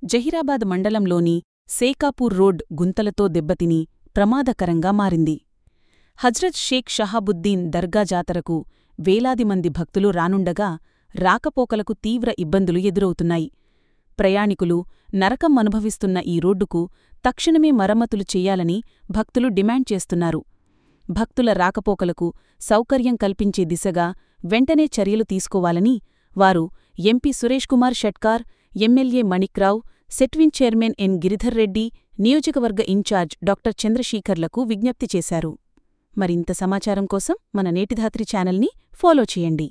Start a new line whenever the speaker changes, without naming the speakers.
జహీరాబాద్ మండలంలోని సేకాపూర్ రోడ్ గుంతలతో దెబ్బతిని ప్రమాదకరంగా మారింది హజ్రత్ షేక్ షహాబుద్దీన్ దర్గా జాతరకు వేలాది మంది భక్తులు రానుండగా రాకపోకలకు తీవ్ర ఇబ్బందులు ఎదురవుతున్నాయి ప్రయాణికులు నరకం అనుభవిస్తున్న ఈ రోడ్డుకు తక్షణమే మరమ్మతులు చెయ్యాలని భక్తులు డిమాండ్ చేస్తున్నారు భక్తుల రాకపోకలకు సౌకర్యం కల్పించే దిశగా వెంటనే చర్యలు తీసుకోవాలని వారు MP Suresh Kumar Shetkar MLA Manikrao SETWIN chairman N Giridhar Reddy నియోజకవర్గ ఇన్ఛార్జ్ డాక్టర్ చంద్రశేఖర్లకు విజ్ఞప్తి చేశారు మరింత సమాచారం కోసం మన నేటిధాత్రి ఛానల్ని ఫాలో చేయండి